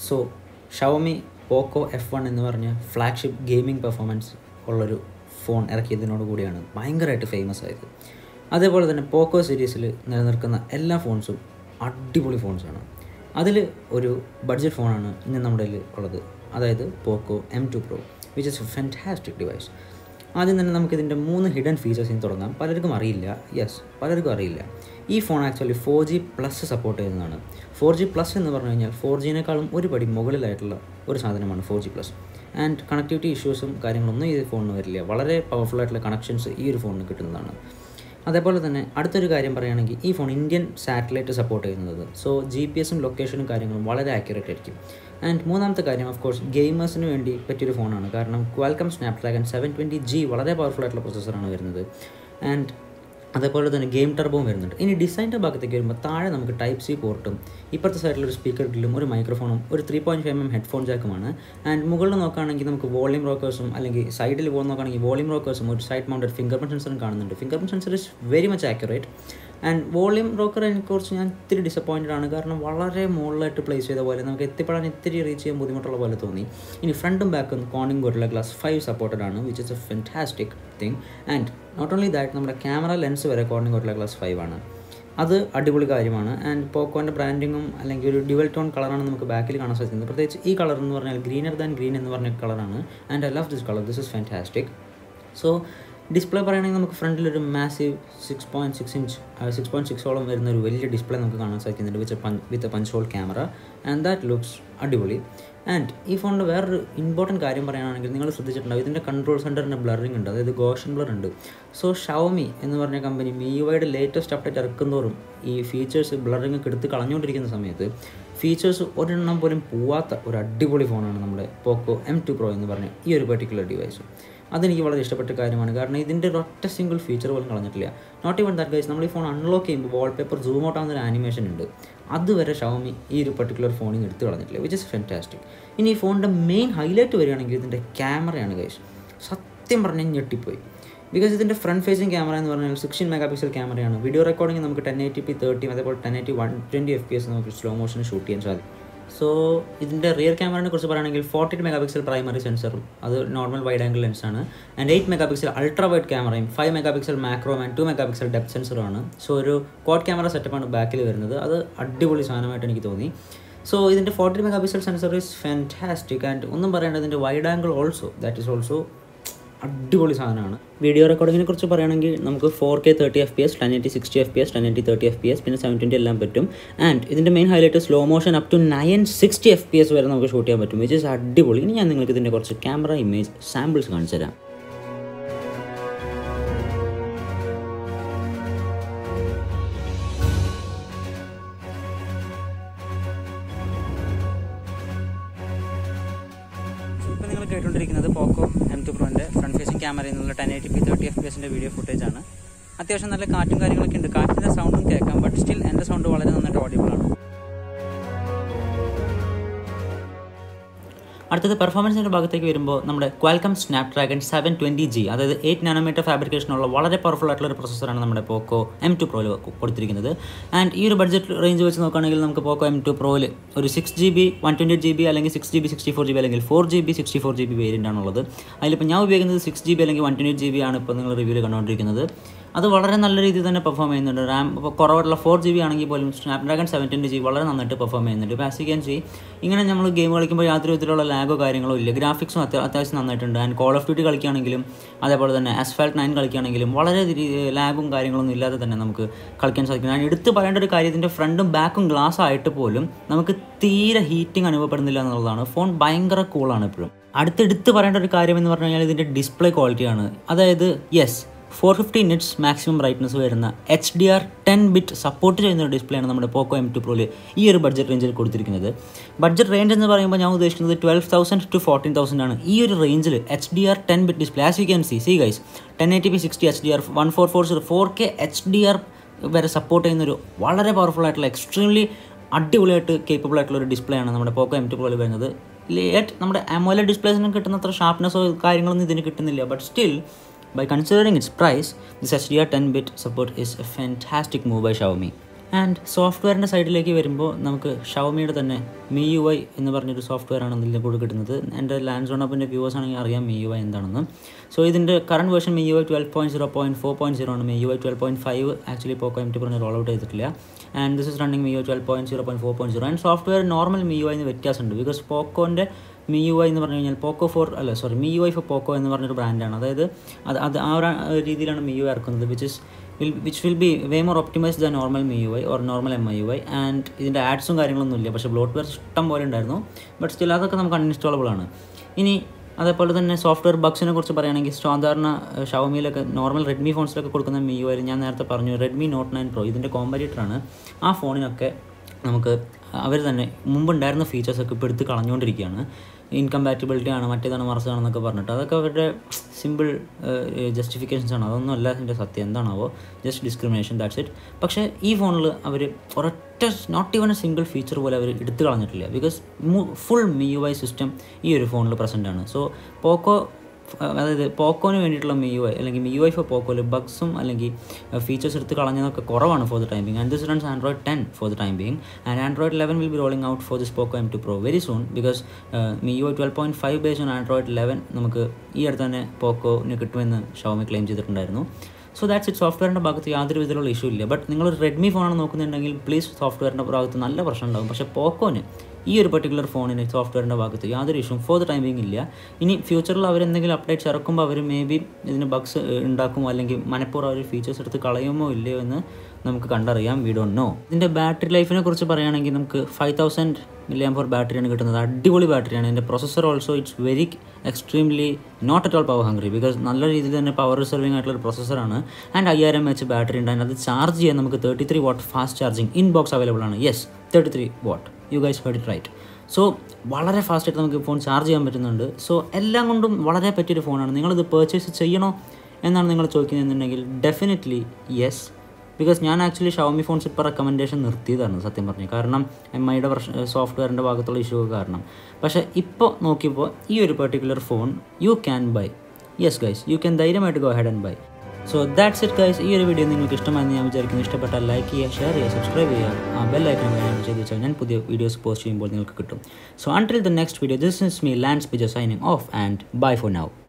So Xiaomi Poco F one എന്ന് പറഞ്ഞ flagship gaming performance ഉള്ളൊരു ഫോൺ ഇറക്കിയതിനോട് കൂടിയാണ് ഭയങ്കരമായിട്ട് ഫേമസ് ആയത് അതേപോലെ തന്നെ പോക്കോ സീരീസിൽ നിലനിൽക്കുന്ന എല്ലാ ഫോൺസും അടിപൊളി ഫോൺസാണ് അതിൽ ഒരു ബഡ്ജറ്റ് ഫോണാണ് ഇന്ന് നമ്മുടെ കയ്യിൽ ഉള്ളത് അതായത് Poco M two Pro which is a fantastic device ആദ്യം തന്നെ നമുക്കിതിൻ്റെ മൂന്ന് ഹിഡൻ ഫീച്ചേഴ്സിന് തുടങ്ങാം പലർക്കും അറിയില്ല യെസ് പലർക്കും അറിയില്ല ഈ phone actually four G plus support ചെയ്യുന്നതാണ് ഫോർ ജി പ്ലസ് എന്ന് പറഞ്ഞു കഴിഞ്ഞാൽ ഫോർ ജിനേക്കാളും ഒരു പടി മുകളിലായിട്ടുള്ള ഒരു സാധനമാണ് four G plus and connectivity ഇഷ്യൂസും കാര്യങ്ങളൊന്നും ഈ ഫോണിന് വരില്ല വളരെ പവർഫുൾ ആയിട്ടുള്ള കണക്ഷൻസ് ഈ ഒരു ഫോണിന് കിട്ടുന്നതാണ് അതേപോലെ തന്നെ അടുത്തൊരു കാര്യം പറയുകയാണെങ്കിൽ ഈ ഫോൺ ഇന്ത്യൻ സാറ്റലൈറ്റ് സപ്പോർട്ട് ചെയ്യുന്നത് സോ ജി പി എസും ലൊക്കേഷനും കാര്യങ്ങളും വളരെ ആക്യുറേറ്റ് ആയിരിക്കും ആൻഡ് മൂന്നാമത്തെ കാര്യം ഓഫ് കോഴ്സ് ഗെയിമേഴ്സിന് വേണ്ടി പറ്റിയൊരു ഫോണാണ് കാരണം Qualcomm Snapdragon seven twenty G വളരെ പവർഫുൾ ആയിട്ടുള്ള പ്രൊസസ്സറാണ് വരുന്നത് ആൻഡ് അതേപോലെ തന്നെ ഗെയിം ടർബോവും വരുന്നുണ്ട് ഇനി ഡിസൈൻ്റെ ഭാഗത്തേക്ക് വരുമ്പോൾ താഴെ നമുക്ക് ടൈപ്പ് സി പോർട്ടും ഇപ്പുറത്തെ സൈഡിൽ ഒരു സ്പീക്കർ ഗ്രില്ലും ഒരു മൈക്രോഫോണും ഒരു three point five M headphone ജാക്കുമാണ് ആൻഡ് മുകളിൽ നോക്കുകയാണെങ്കിൽ നമുക്ക് വോളിയം റോക്കേഴ്സും അല്ലെങ്കിൽ സൈഡിൽ പോകുന്ന നോക്കുകയാണെങ്കിൽ വോളിയം റോക്കേഴ്സും ഒരു സൈഡ് മൗണ്ടഡ് ഫിംഗർ പ്രിൻറ്റ് സെൻസറും കാണുന്നുണ്ട് fingerprint sensor is very much accurate and volume rocker എനിക്കുറിച്ച് ഞാൻ ഇത്തിരി ഡിസപ്പോയിൻറ്റഡ് ആണ് കാരണം വളരെ മുകളിലായിട്ട് പ്ലേസ് ചെയ്ത പോലെ നമുക്ക് എത്തിപ്പെടാൻ ഇത്തിരി റീച്ച് ചെയ്യാൻ ബുദ്ധിമുട്ടുള്ള പോലെ തോന്നി ഇനി ഫ്രണ്ടും ബാക്കും കോണിംഗ് ഗോട്ടുള്ള ഗ്ലാസ് ഫൈവ് സപ്പോർട്ടഡ് ആണ് which is a fantastic thing and not only that നമ്മുടെ ക്യാമറ ലെൻസ് വരെ കോണിംഗ് ഗോട്ടുള്ള ഗ്ലാസ് ഫൈവ് ആണ് അത് അടിപൊളി കാര്യമാണ് ആൻഡ് പോക്കോൻ്റെ ബ്രാൻഡിങ്ങും അല്ലെങ്കിൽ ഒരു ഡ്യുവൽ ടോൺ കളറാണ് നമുക്ക് ബാക്കിൽ കാണാൻ സാധിക്കുന്നത് പ്രത്യേകിച്ച് ഈ കളർ എന്ന് പറഞ്ഞാൽ ഗ്രീനർ ദാൻ ഗ്രീൻ എന്ന് പറഞ്ഞ കളറാണ് and I love this colour this is fantastic so display പറയുകയാണെങ്കിൽ നമുക്ക് ഫ്രണ്ടിൽ ഒരു massive six point six inch six point സിക്സോളം വരുന്ന ഒരു വലിയ ഡിസ്പ്ലേ നമുക്ക് കാണാൻ സാധിക്കുന്നുണ്ട് with punch with punch hole camera and that looks അടിപൊളി ആൻഡ് ഈ ഫോണിൻ്റെ വേറൊരു ഇമ്പോർട്ടൻറ്റ് കാര്യം പറയുകയാണെങ്കിൽ നിങ്ങൾ ശ്രദ്ധിച്ചിട്ടുണ്ടാവും ഇതിൻ്റെ കൺട്രോൾ സെൻറ്ററിൻ്റെ ബ്ലറിംഗ് ഉണ്ട് അതായത് ഗോഷൻ ബ്ലർ ഉണ്ട് സോ ഷവമി എന്ന് പറഞ്ഞ കമ്പനി മിയുവയുടെ ലേറ്റസ്റ്റ് അപ്ഡേറ്റ് ഇറക്കുന്നതോറും ഈ ഫീച്ചേഴ്സ് ബ്ലറിംഗ് ഒക്കെ എടുത്ത് കളഞ്ഞുകൊണ്ടിരിക്കുന്ന സമയത്ത് ഫീച്ചേഴ്സ് ഒരെണ്ണം പോലും പോവാത്ത ഒരു അടിപൊളി ഫോണാണ് നമ്മുടെ പോക്കോ എം ടു പ്രോ എന്ന് പറഞ്ഞ ഈ ഒരു പെർട്ടിക്കുലർ ഡിവൈസ് അതെനിക്ക് വളരെ ഇഷ്ടപ്പെട്ട കാര്യമാണ് കാരണം ഇതിൻ്റെ ഒറ്റ സിംഗിൾ ഫീച്ചർ പോലും കളഞ്ഞിട്ടില്ല നോട്ട് ഈവൻ ദാറ്റ് ഗൈസ് നമ്മൾ ഈ ഫോൺ അൺലോക്ക് ചെയ്യുമ്പോൾ വാൾപേപ്പർ സൂം ഔട്ട് ആവുന്ന ഒരു ആനിമേഷൻ ഉണ്ട് അതുവരെ ഷവമി ഈ ഒരു പെർട്ടിക്കുലർ ഫോണിൽ നിന്ന് എടുത്ത് കളഞ്ഞിട്ടില്ല വിച്ച് ഇസ് ഫെൻറ്റാസ്റ്റിക് ഇനി ഈ ഫോണിൻ്റെ മെയിൻ ഹൈലൈറ്റ് വരികയാണെങ്കിൽ ഇതിൻ്റെ ക്യാമറയാണ് ഗൈസ് സത്യം പറഞ്ഞാൽ ഞെട്ടിപ്പോയി ബിക്കോസ് ഇതിൻ്റെ ഫ്രണ്ട് ഫേസിങ് ക്യാമറ എന്ന് പറഞ്ഞാൽ സിക്സ്റ്റീൻ മെഗാ പിക്സൽ ക്യാമറയാണ് വീഡിയോ റെക്കോർഡിംഗ് നമുക്ക് ടെൻ എയ്റ്റി പി തേർട്ടി അതേപോലെ ten eighty one twenty F P S നമുക്ക് സ്ലോ മോഷൻ ഷൂട്ട് ചെയ്യാൻ സാധിക്കും സോ ഇതിൻ്റെ റിയർ ക്യാമറയെ കുറിച്ച് പറയുകയാണെങ്കിൽ ഫോർട്ടി മെഗാ പിക്സൽ പ്രൈമറി സെൻസറും അത് നോർമൽ വൈഡ് ആംഗിൾ ലെൻസാണ് and eight megapixel ultra wide ക്യാമറയും five megapixel macro and two megapixel depth സെൻസറുമാണ് സോ ഒരു കോഡ് ക്യാമറ സെറ്റപ്പാണ് ബാക്കിൽ വരുന്നത് അത് അടിപൊളി സാധനമായിട്ട് എനിക്ക് തോന്നി സോ ഇതിൻ്റെ forty megapixel sensor is fantastic and ഒന്നും പറയേണ്ടത് ഇതിൻ്റെ wide angle also that is also അടിപൊളി സാധനമാണ് വീഡിയോ റെക്കോർഡിങ്ങിനെ കുറിച്ച് പറയുകയാണെങ്കിൽ നമുക്ക് four K thirty F P S ten eighty sixty F P S ten eighty thirty F P S പിന്നെ സെവൻ ട്വൻറ്റി എല്ലാം പറ്റും ആൻഡ് ഇതിൻ്റെ main highlight slow motion up to nine sixty F P S വരെ നമുക്ക് shoot ചെയ്യാൻ പറ്റും which is അടിപൊളി ഇനി ഞാൻ നിങ്ങൾക്ക് ഇതിൻ്റെ കുറച്ച് ക്യാമറ ഇമേജ് സാമ്പിൾസ് കാണിച്ചു തരാം ഇപ്പോൾ നിങ്ങൾ കേട്ടുകൊണ്ടിരിക്കുന്നത് പോക്കോ എം ടു പ്രോൻ്റെ ഫ്രണ്ട് ഫേസിംഗ് ക്യാമറയിൽ നിന്നുള്ള ten eighty P thirty F P എസിൻ്റെ വീഡിയോ ഫുട്ടേജ് ആണ് അത്യാവശ്യം നല്ല കാറ്റും കാര്യങ്ങളൊക്കെ ഉണ്ട് കാറ്റിൻ്റെ സൗണ്ടും കേൾക്കാം ബട്ട് സ്റ്റിൽ എൻ്റെ സൗണ്ട് വളരെ നന്നായിട്ട് ഓഡിബിൾ ആണ് അടുത്തത് പെർഫോമൻസിൻ്റെ ഭാഗത്തേക്ക് വരുമ്പോൾ നമ്മുടെ Qualcomm Snapdragon seven twenty G അതായത് എയ്റ്റ് നാനോമീറ്റർ ഫാബ്രിക്കേഷനുള്ള വളരെ പവർഫുൾ ആയിട്ടുള്ള ഒരു പ്രൊസസ്സറാണ് നമ്മുടെ പോക്കോ എം ടു പ്രോയിൽ കൊടുത്തിരിക്കുന്നത് ആൻഡ് ഈ ഒരു ബഡ്ജറ്റ് റേഞ്ച് വെച്ച് നോക്കുകയാണെങ്കിൽ നമുക്ക് പോക്കോ എം ടു പ്രോയിൽ ഒരു six G B one twenty G B അല്ലെങ്കിൽ six G B sixty four G B അല്ലെങ്കിൽ four G B sixty four G B variant ആണുള്ളത് അതിലിപ്പോൾ ഞാൻ ഉപയോഗിക്കുന്നത് സിക്സ് ജി ബി അല്ലെങ്കിൽ വൺ ട്വൻറ്റി ജി ബി ആണ് ഇപ്പോൾ നിങ്ങൾ റിവ്യൂവിൽ കണ്ടുകൊണ്ടിരിക്കുന്നത് അത് വളരെ നല്ല രീതിയിൽ തന്നെ പെർഫോം ചെയ്യുന്നുണ്ട് റാം ഇപ്പോൾ കുറവുള്ള ഫോർ ജി ബി ആണെങ്കിൽ പോലും സ്നാപ്ഡ്രാഗൺ സെവൻറ്റീൻ ജി വളരെ നന്നായിട്ട് പെർഫോം ചെയ്യുന്നുണ്ട് ഇപ്പോൾ ആസ് യു ക്യാൻ സി ഇങ്ങനെ നമ്മൾ ഗെയിം കളിക്കുമ്പോൾ യാതൊരു വിധത്തിലുള്ള ലാഗോ കാര്യങ്ങളോ ഇല്ല ഗ്രാഫിക്സും അത്യ അത്യാവശ്യം നന്നായിട്ടുണ്ട് ആൻഡ് കോൾ ഓഫ് ഡ്യൂട്ടി കളിക്കുകയാണെങ്കിലും അതേപോലെ തന്നെ അസ്ഫാൽട്ട് നയൻ കളിക്കുകയാണെങ്കിലും വളരെ ലാഗും കാര്യങ്ങളൊന്നും ഇല്ലാതെ തന്നെ നമുക്ക് കളിക്കാൻ സാധിക്കും ഞാൻ എടുത്ത് പറയേണ്ട ഒരു കാര്യം ഇതിൻ്റെ ഫ്രണ്ടും ബാക്കും ഗ്ലാസ് ആയിട്ട് പോലും നമുക്ക് തീരെ ഹീറ്റിംഗ് അനുഭവപ്പെടുന്നില്ല എന്നുള്ളതാണ് ഫോൺ ഭയങ്കര കൂളാണ് ഇപ്പോഴും അടുത്തെടുത്ത് പറയേണ്ട ഒരു കാര്യം എന്ന് പറഞ്ഞു കഴിഞ്ഞാൽ ഇതിൻ്റെ ഡിസ്പ്ലേ ക്വാളിറ്റിയാണ് അതായത് yes four fifty nits maximum brightness വരുന്ന H D R ten bit support ചെയ്യുന്ന ഒരു ഡിസ്പ്ലേ ആണ് നമ്മുടെ പോക്കോ എം ടു പ്രോയിൽ ഈ ഒരു ബഡ്ജറ്റ് റേഞ്ചിൽ കൊടുത്തിരിക്കുന്നത് ബഡ്ജറ്റ് റേഞ്ച് എന്ന് പറയുമ്പോൾ ഞാൻ ഉദ്ദേശിക്കുന്നത് twelve thousand to fourteen thousand ആണ് ഈ ഒരു റേഞ്ചിൽ H D R ten bit display as you can see see guys ten eighty p sixty H D R one four four zero four K H D R വരെ support ചെയ്യുന്ന ഒരു വളരെ powerful ആയിട്ടുള്ള extremely അടിപൊളിയായിട്ട് capable ആയിട്ടുള്ള ഒരു display ആണ് നമ്മുടെ പോക്കോ എം ടു പ്രോയിൽ വരുന്നത് ലേറ്റ് നമ്മുടെ അമോല ഡിസ്പ്ലേസിന് കിട്ടുന്ന അത്ര ഷാർപ്നെസ്സോ കാര്യങ്ങളൊന്നും ഇതിന് കിട്ടുന്നില്ല but still By considering its price, this HDR 10-bit support is a fantastic move by Xiaomi. And സോഫ്റ്റ്വെയറിൻ്റെ സൈഡിലേക്ക് വരുമ്പോൾ നമുക്ക് ഷവമിയുടെ തന്നെ മി യു ഐ എന്ന് പറഞ്ഞൊരു സോഫ്റ്റ്വെയർ ആണ് ഇതിൻ്റെ കൂടെ കിട്ടുന്നത് എൻ്റെ ലാൻഡ് സോൺ അപ്പിൻ്റെ വ്യൂവേഴ്സ് ആണെങ്കിൽ അറിയാം മി യു ഐ എന്താണെന്ന് സോ ഇതിൻ്റെ current version Mi U I twelve point zero point four point zero ആണ് Mi U I twelve point five actually Poco M T പറഞ്ഞ് റോൾ ഔട്ട് ചെയ്തിട്ടില്ല and this is running Mi U twelve point zero point four point zero and software normal Mi U I വ്യത്യാസമുണ്ട് because പോക്കോൻ്റെ Mi U I എന്ന് പറഞ്ഞു കഴിഞ്ഞാൽ Poco for അല്ല sorry me U I for Poco എന്ന് പറഞ്ഞൊരു ബ്രാൻഡാണ് അതായത് അത് അത് ആ ഒരു രീതിയിലാണ് മി യു ഐ ഇറക്കുന്നത് which is will which will be way more optimise the normal Mi U I or normal M I U I and ഇതിൻ്റെ ആഡ്സും കാര്യങ്ങളൊന്നും ഇല്ല പക്ഷേ ബ്ലോട്ട് വെയർ ഇഷ്ടം പോലെ ഉണ്ടായിരുന്നു ബട്ട് സ്റ്റിൽ അതൊക്കെ നമുക്ക് അൺഇൻസ്റ്റാളബിൾ ആണ് ഇനി അതേപോലെ തന്നെ സോഫ്റ്റ്വെയർ ബഗ്സിനെ കുറിച്ച് പറയുകയാണെങ്കിൽ സാധാരണ ഷവമിയിലൊക്കെ നോർമൽ റെഡ്മി ഫോൺസിലൊക്കെ കൊടുക്കുന്ന മി യു ഐ ഞാൻ നേരത്തെ പറഞ്ഞു റെഡ്മി നോട്ട് നയൻ പ്രോ ഇതിൻ്റെ കോമ്പറ്റീറ്ററാണ് ആ ഫോണിനൊക്കെ നമുക്ക് അവർ തന്നെ മുമ്പുണ്ടായിരുന്ന ഫീച്ചേഴ്സൊക്കെ ഇപ്പോൾ എടുത്ത് കളഞ്ഞുകൊണ്ടിരിക്കുകയാണ് ഇൻകമ്പാറ്റബിലിറ്റി ആണ് മറ്റേതാണ് മറിച്ചതാണെന്നൊക്കെ പറഞ്ഞിട്ട് അതൊക്കെ അവരുടെ സിമ്പിൾ ജസ്റ്റിഫിക്കേഷൻസ് ആണ് അതൊന്നും അല്ല അതിൻ്റെ സത്യം എന്താണാവോ ജസ്റ്റ് ഡിസ്ക്രിമിനേഷൻ ദാറ്റ്സ് ഇറ്റ് പക്ഷേ ഈ ഫോണിൽ അവർ ഒരൊറ്റ not even a single feature പോലെ അവർ എടുത്തു കളഞ്ഞിട്ടില്ല because full Mi U I system ഈ ഒരു ഫോണിൽ പ്രസൻ്റ് ആണ് സോ പോക്കോ അതായത് പോക്കോന് വേണ്ടിയിട്ടുള്ള മി യു ഐ അല്ലെങ്കിൽ മി യു ഐ ഫോർ പോക്കോയിൽ ബഗ്സും അല്ലെങ്കിൽ ഫീച്ചേഴ്സ് എടുത്ത് കളഞ്ഞതൊക്കെ കുറവാണ് for the time being and this runs Android ten for the time being and Android eleven will be rolling out for this Poco M two pro very soon because Mi U I twelve point five base on Android eleven നമുക്ക് ഈ അടുത്ത് തന്നെ പോക്കോന് കിട്ടുമെന്ന് Xiaomi claim ചെയ്തിട്ടുണ്ടായിരുന്നു so that's it സോഫ്റ്റ്വെയറിൻ്റെ ഭാഗത്ത് യാതൊരു വിധത്തിലുള്ള ഇഷ്യൂ ഇല്ല ബട്ട് നിങ്ങൾ റെഡ്മി ഫോണാണ് നോക്കുന്നുണ്ടെങ്കിൽ പ്ലീസ് സോഫ്റ്റ്വെയറിൻ്റെ ഭാഗത്ത് നല്ല പ്രശ്നം ഉണ്ടാകും പക്ഷേ പോക്കോന് ഈ ഒരു പെർട്ടിക്കുലർ ഫോണിന് സോഫ്റ്റ്വെയറിൻ്റെ ഭാഗത്ത് യാതൊരു ഇഷ്യൂ ഫോർ ദ ടൈമിംഗ് ഇല്ല ഇനി ഫ്യൂച്ചറിൽ അവർ എന്തെങ്കിലും അപ്ഡേറ്റ്സ് ഇറക്കുമ്പോൾ അവർ മേ ബി ഇതിന് ബഗ്സ് ഉണ്ടാക്കുമോ അല്ലെങ്കിൽ മനഃപൂർവ്വം അവർ ഫീച്ചേഴ്സ് എടുത്ത് കളയുമോ ഇല്ലയോ എന്ന് നമുക്ക് കണ്ടറിയാം വി ഡോണ്ട് നോ ഇതിൻ്റെ ബാറ്ററി ലൈഫിനെ കുറിച്ച് പറയുകയാണെങ്കിൽ നമുക്ക് ഫൈവ് തൗസൻഡ് മില്ലിയം ഫോർ ബാറ്ററിയാണ് കിട്ടുന്നത് അടിപൊളി ബാറ്ററിയാണ് ഇതിൻ്റെ processor also it's very extremely not at all power hungry because നല്ല രീതിയിൽ തന്നെ പവർ റിസർവിംഗ് ആയിട്ടുള്ള ഒരു പ്രൊസസ്സറാണ് ആൻഡ് അയ്യായിരം എച്ച് ബാറ്ററി ഉണ്ട് അത് ചാർജ് ചെയ്യാൻ നമുക്ക് thirty three watt fast charging in box available ആണ് yes thirty three watt you guys heard it right so വളരെ ഫാസ്റ്റായിട്ട് നമുക്ക് ഫോൺ ചാർജ് ചെയ്യാൻ പറ്റുന്നുണ്ട് സോ എല്ലാം കൊണ്ടും വളരെ പറ്റിയൊരു ഫോണാണ് നിങ്ങളിത് പർച്ചേസ് ചെയ്യണോ എന്നാണ് നിങ്ങൾ ചോദിക്കുന്നതെന്നുണ്ടെങ്കിൽ ഡെഫിനറ്റ്ലി യെസ് ബിക്കോസ് ഞാൻ ആക്ച്വലി ഷവമി ഫോൺസ് ഇപ്പോൾ റെക്കമെൻഡേഷൻ നിർത്തിയതാണ് സത്യം പറഞ്ഞു കാരണം എം ഐയുടെ പ്രശ്ന സോഫ്റ്റ്വെയറിൻ്റെ ഭാഗത്തുള്ള ഇഷ്യൂ കാരണം പക്ഷേ ഇപ്പോൾ നോക്കിയപ്പോൾ ഈ ഒരു particular phone you can buy yes guys you can ധൈര്യമായിട്ട് go ahead and bye so that's it guys ഈ ഒരു വീഡിയോ നിങ്ങൾക്ക് ഇഷ്ടമായെന്ന് ഞാൻ വിചാരിക്കുന്നു ഇഷ്ടപ്പെട്ടാൽ ലൈക്ക് ചെയ്യുക ഷെയർ ചെയ്യുക സബ്സ്ക്രൈബ് ചെയ്യുക ആ ബെൽ ഐക്കൺ വേണം ചെയ്ത് വെച്ചാൽ ഞാൻ പുതിയ വീഡിയോസ് പോസ്റ്റ് ചെയ്യുമ്പോൾ നിങ്ങൾക്ക് കിട്ടും so until the next video this is me ലാൻഡ്സ് പിജർ signing off and bye for now